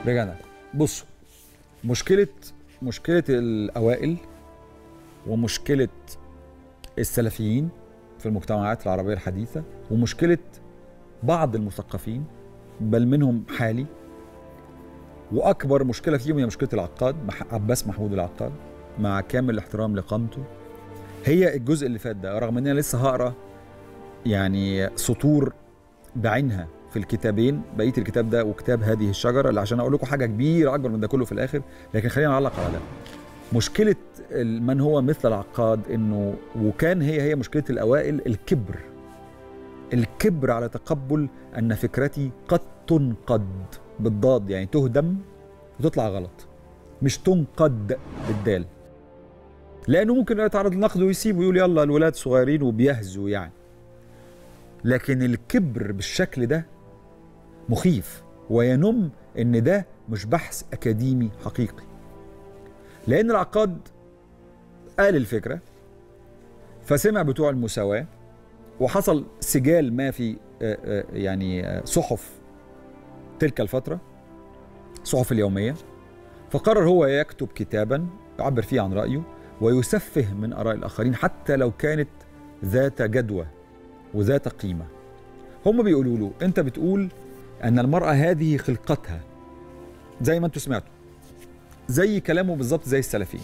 رجعنا بصوا مشكلة مشكلة الأوائل ومشكلة السلفيين في المجتمعات العربية الحديثة ومشكلة بعض المثقفين بل منهم حالي وأكبر مشكلة فيهم هي مشكلة العقاد مح- عباس محمود العقاد مع كامل الاحترام لقامته هي الجزء اللي فات ده رغم ان انا لسه هقرا يعني سطور بعينها في الكتابين بقيه الكتاب ده وكتاب هذه الشجره اللي عشان اقول لكم حاجه كبيره اكبر من ده كله في الاخر لكن خلينا نعلق على ده مشكله ال- من هو مثل العقاد انه وكان هي هي مشكله الاوائل الكبر الكبر على تقبل ان فكرتي قد تنقد بالضاد يعني تهدم وتطلع غلط مش تنقد بالدال لانه ممكن يتعرض للنقد ويسيب ويقول يلا الولاد صغيرين وبيهزوا يعني لكن الكبر بالشكل ده مخيف وينم ان ده مش بحث اكاديمي حقيقي لان العقاد قال الفكره فسمع بتوع المساواه وحصل سجال ما في آه، آه، يعني آه، صحف تلك الفتره صحف اليوميه فقرر هو يكتب كتابا يعبر فيه عن رايه ويسفه من اراء الاخرين حتى لو كانت ذات جدوى وذات قيمه هم بيقولوا له انت بتقول ان المراه هذه خلقتها زي ما انتوا سمعتوا زي كلامه بالظبط زي السلفيين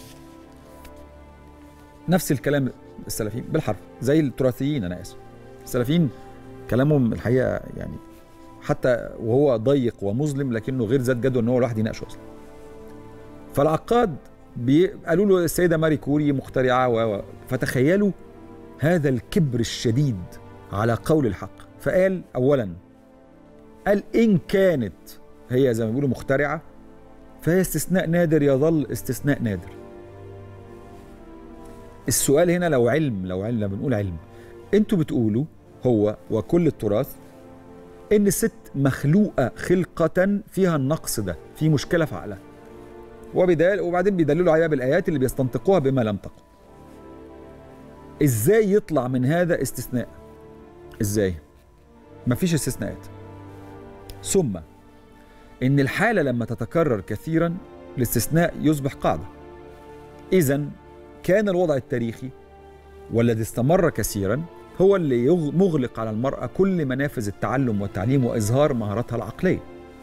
نفس الكلام السلفيين بالحرف زي التراثيين انا اسف السلفيين كلامهم الحقيقه يعني حتى وهو ضيق ومظلم لكنه غير ذات جدوى ان هو الواحد يناقشه اصلا فالعقاد بي... قالوا له السيده ماري كوري مخترعه و... و- فتخيلوا هذا الكبر الشديد على قول الحق فقال اولا قال ان كانت هي زي ما بيقولوا مخترعه فهي استثناء نادر يظل استثناء نادر السؤال هنا لو علم لو علم لما بنقول علم انتوا بتقولوا هو وكل التراث ان الست مخلوقه خلقه فيها النقص ده في مشكله في عقلها وبدال وبعدين بيدللوا عليها بالايات اللي بيستنطقوها بما لم تقل ازاي يطلع من هذا استثناء ازاي مفيش استثناءات ثم ان الحاله لما تتكرر كثيرا الاستثناء يصبح قاعده اذا كان الوضع التاريخي والذي استمر كثيرا هو اللي يغ- مغلق على المراه كل منافذ التعلم والتعليم واظهار مهاراتها العقليه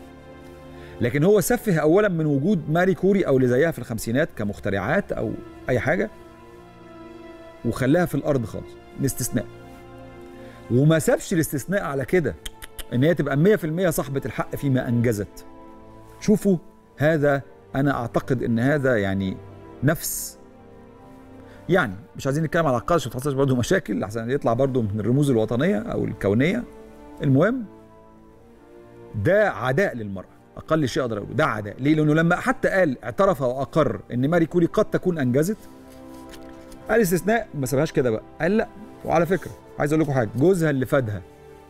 لكن هو سفه اولا من وجود ماري كوري او اللي زيها في الخمسينات كمخترعات او اي حاجه وخلاها في الارض خالص الاستثناء وما سابش الاستثناء على كده ان هي تبقى 100% صاحبه الحق فيما انجزت شوفوا هذا انا اعتقد ان هذا يعني نفس يعني مش عايزين نتكلم على العقاد عشان ما تحصلش برضه مشاكل عشان يطلع برضه من الرموز الوطنيه او الكونيه المهم ده عداء للمراه اقل شيء اقدر اقوله ده عداء ليه لانه لما حتى قال اعترف واقر ان ماري كوري قد تكون انجزت قال استثناء ما سابهاش كده بقى قال لا وعلى فكره عايز اقول لكم حاجه جوزها اللي فادها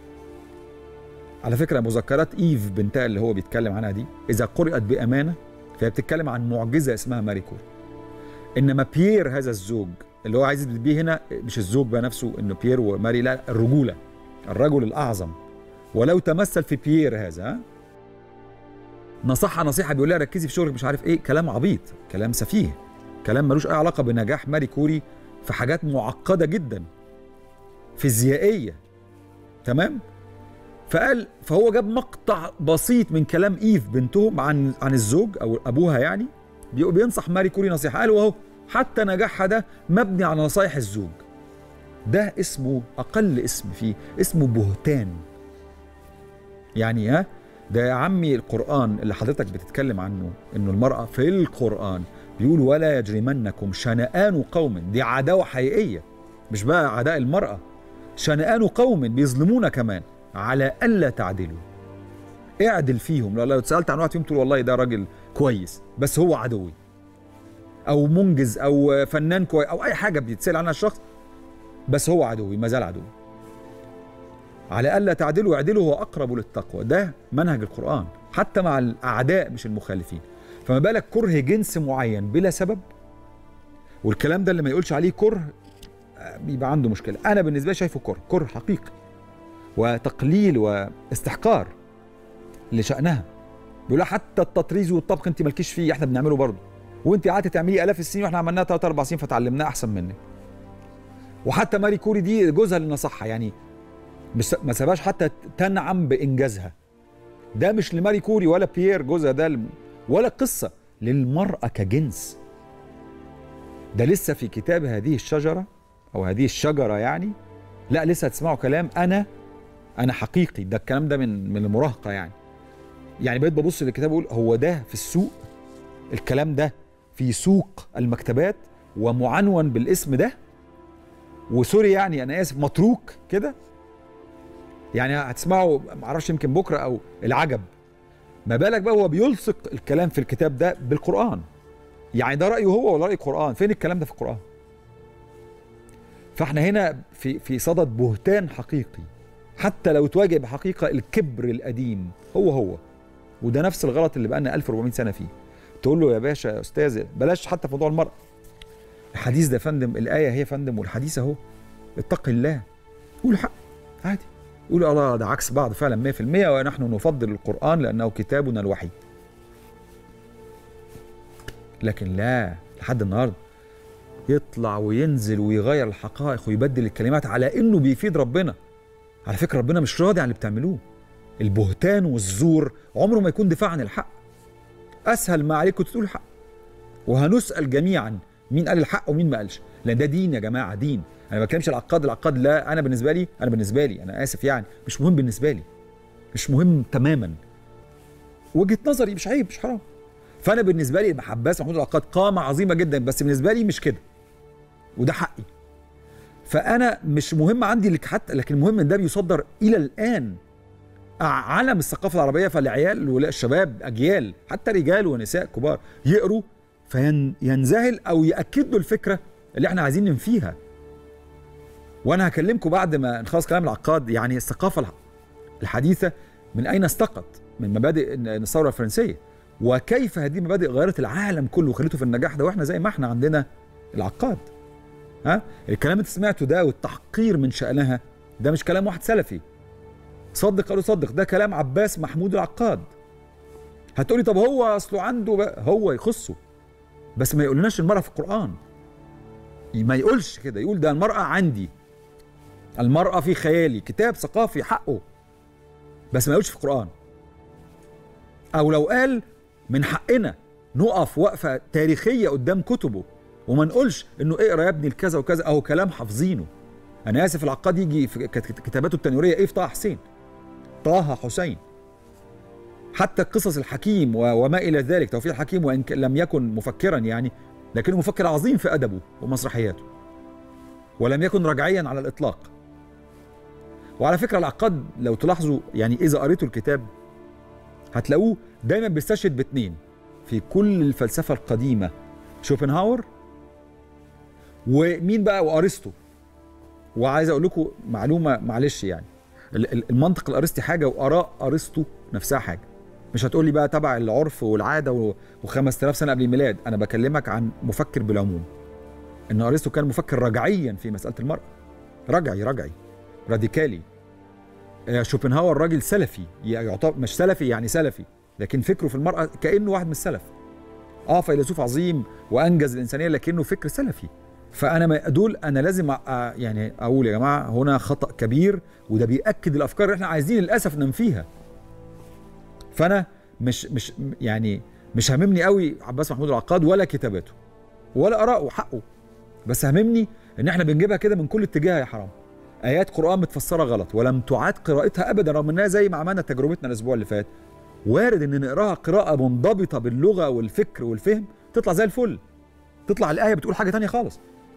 على فكره مذكرات ايف بنتها اللي هو بيتكلم عنها دي اذا قرات بامانه فهي بتتكلم عن معجزه اسمها ماري كوري انما بيير هذا الزوج اللي هو عايز بيه هنا مش الزوج بقى نفسه انه بيير وماري لا الرجوله الرجل الاعظم ولو تمثل في بيير هذا ها؟ نصحها نصيحه بيقول لها ركزي في شغلك مش عارف ايه كلام عبيط كلام سفيه كلام ملوش اي علاقه بنجاح ماري كوري في حاجات معقده جدا فيزيائيه تمام فقال فهو جاب مقطع بسيط من كلام ايف بنتهم عن عن الزوج او ابوها يعني بي- بينصح ماري كوري نصيحه قال وهو حتى نجاحها ده مبني على نصايح الزوج ده اسمه اقل اسم فيه اسمه بهتان يعني ها ده يا عمي القرآن اللي حضرتك بتتكلم عنه انه المرأة في القرآن بيقول ولا يجرمنكم شنآن قوم دي عداوة حقيقية مش بقى عداء المرأة شنآن قوم بيظلمونا كمان على ألا تعدلوا اعدل فيهم لو لو اتسألت عن واحد فيهم تقول والله ده راجل كويس بس هو عدوي أو منجز أو فنان كويس أو أي حاجة بيتسأل عنها الشخص بس هو عدوي ما زال عدوي على ألا تعدلوا اعدلوا هو أقرب للتقوى ده منهج القرآن حتى مع الأعداء مش المخالفين فما بالك كره جنس معين بلا سبب والكلام ده اللي ما يقولش عليه كره آه، بيبقى عنده مشكلة أنا بالنسبة لي شايفه كره كره حقيقي وتقليل واستحقار لشأنها بيقول لها حتى التطريز والطبخ انت مالكيش فيه احنا بنعمله برضه وانت قعدتي تعمليه الاف السنين واحنا عملناها 3 4 سنين فتعلمناه احسن منك وحتى ماري كوري دي جوزها اللي نصحها يعني مش ما سابهاش حتى تنعم بانجازها ده مش لماري كوري ولا بيير جوزها ده ولا قصه للمراه كجنس ده لسه في كتاب هذه الشجره او هذه الشجره يعني لا لسه هتسمعوا كلام انا انا حقيقي ده الكلام ده من من المراهقه يعني يعني بقيت ببص للكتاب اقول هو ده في السوق الكلام ده في سوق المكتبات ومعنون بالاسم ده وسوري يعني انا اسف متروك كده يعني هتسمعوا معرفش يمكن بكره او العجب ما بالك بقى هو بيلصق الكلام في الكتاب ده بالقران يعني ده رايه هو ولا راي القران فين الكلام ده في القران فاحنا هنا في في صدد بهتان حقيقي حتى لو تواجه بحقيقه الكبر القديم هو هو وده نفس الغلط اللي بقالنا 1400 سنه فيه تقول له يا باشا يا استاذ بلاش حتى في موضوع المرأة الحديث ده يا فندم الآية هي يا فندم والحديث أهو اتق الله قول حق عادي قول الله ده عكس بعض فعلا 100% ونحن نفضل القرآن لأنه كتابنا الوحيد لكن لا لحد النهارده يطلع وينزل ويغير الحقائق ويبدل الكلمات على انه بيفيد ربنا على فكره ربنا مش راضي عن اللي بتعملوه البهتان والزور عمره ما يكون دفاع عن الحق اسهل ما عليكم تقولوا الحق وهنسال جميعا مين قال الحق ومين ما قالش لان ده دين يا جماعه دين انا ما بتكلمش العقاد العقاد لا انا بالنسبه لي انا بالنسبه لي انا اسف يعني مش مهم بالنسبه لي مش مهم تماما وجهه نظري مش عيب مش حرام فانا بالنسبه لي عباس محمود العقاد قامه عظيمه جدا بس بالنسبه لي مش كده وده حقي فانا مش مهم عندي لك حتى لكن المهم ان ده بيصدر الى الان علم الثقافه العربيه فالعيال ولا الشباب اجيال حتى رجال ونساء كبار يقروا فينذهل او ياكد له الفكره اللي احنا عايزين ننفيها وانا هكلمكم بعد ما نخلص كلام العقاد يعني الثقافه الحديثه من اين استقت من مبادئ الثوره الفرنسيه وكيف هذه المبادئ غيرت العالم كله وخلته في النجاح ده واحنا زي ما احنا عندنا العقاد ها الكلام اللي سمعته ده والتحقير من شأنها ده مش كلام واحد سلفي صدق قالوا صدق ده كلام عباس محمود العقاد هتقولي طب هو اصله عنده بقى هو يخصه بس ما يقولناش المرأة في القرآن ما يقولش كده يقول ده المرأة عندي المرأة في خيالي كتاب ثقافي حقه بس ما يقولش في القرآن أو لو قال من حقنا نقف وقفة تاريخية قدام كتبه وما نقولش انه اقرا يا ابني الكذا وكذا او كلام حافظينه انا اسف العقاد يجي في كتاباته التنويريه ايه في طه حسين طه حسين حتى قصص الحكيم وما الى ذلك توفيق الحكيم وان لم يكن مفكرا يعني لكنه مفكر عظيم في ادبه ومسرحياته ولم يكن رجعيا على الاطلاق وعلى فكره العقاد لو تلاحظوا يعني اذا قريتوا الكتاب هتلاقوه دايما بيستشهد باثنين في كل الفلسفه القديمه شوبنهاور ومين بقى وارسطو وعايز اقول لكم معلومه معلش يعني المنطق الارسطي حاجه واراء ارسطو نفسها حاجه مش هتقول لي بقى تبع العرف والعاده و5000 سنه قبل الميلاد انا بكلمك عن مفكر بالعموم ان ارسطو كان مفكر رجعيا في مساله المراه رجعي رجعي راديكالي شوبنهاور راجل سلفي يعتبر مش سلفي يعني سلفي لكن فكره في المراه كانه واحد من السلف اه فيلسوف عظيم وانجز الانسانيه لكنه فكر سلفي فانا دول انا لازم يعني اقول يا جماعه هنا خطا كبير وده بياكد الافكار اللي احنا عايزين للاسف ننفيها فانا مش مش يعني مش هاممني قوي عباس محمود العقاد ولا كتاباته ولا اراءه حقه بس هاممني ان احنا بنجيبها كده من كل اتجاه يا حرام ايات قران متفسره غلط ولم تعاد قراءتها ابدا رغم انها زي ما عملنا تجربتنا الاسبوع اللي فات وارد ان نقراها قراءه منضبطه باللغه والفكر والفهم تطلع زي الفل تطلع الايه بتقول حاجه تانية خالص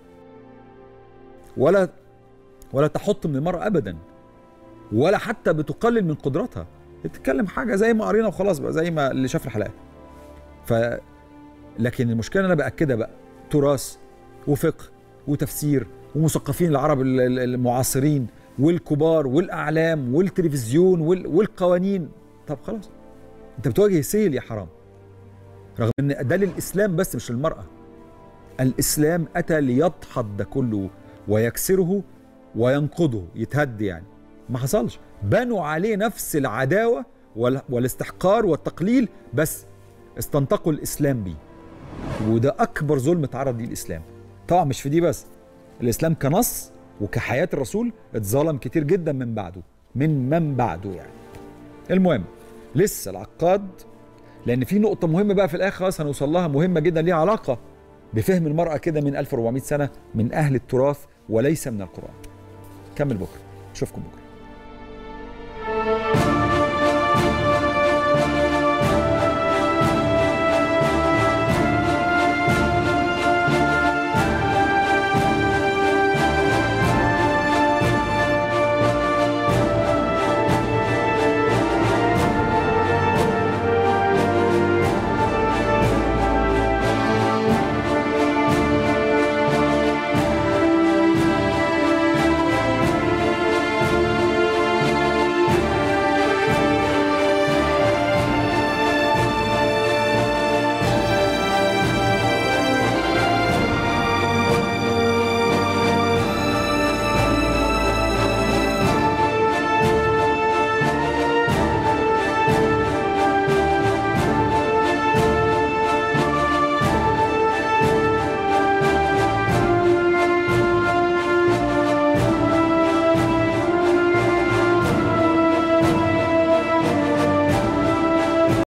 ولا ولا تحط من المرأة أبدا ولا حتى بتقلل من قدراتها بتتكلم حاجة زي ما قرينا وخلاص بقى زي ما اللي شاف الحلقات ف لكن المشكلة أنا بأكدها بقى تراث وفقه وتفسير ومثقفين العرب المعاصرين والكبار والأعلام والتلفزيون والقوانين طب خلاص أنت بتواجه سيل يا حرام رغم أن ده للإسلام بس مش للمرأة الإسلام أتى ليدحض ده كله ويكسره وينقضه يتهد يعني ما حصلش بنوا عليه نفس العداوة وال- والاستحقار والتقليل بس استنطقوا الاسلام بيه وده اكبر ظلم اتعرض ليه الاسلام طبعا مش في دي بس الاسلام كنص وكحياه الرسول اتظلم كتير جدا من بعده من من بعده يعني المهم لسه العقاد لان في نقطه مهمه بقى في الاخر خلاص هنوصل لها مهمه جدا ليها علاقه بفهم المراه كده من 1400 سنه من اهل التراث وليس من القران كمل بكره اشوفكم بكره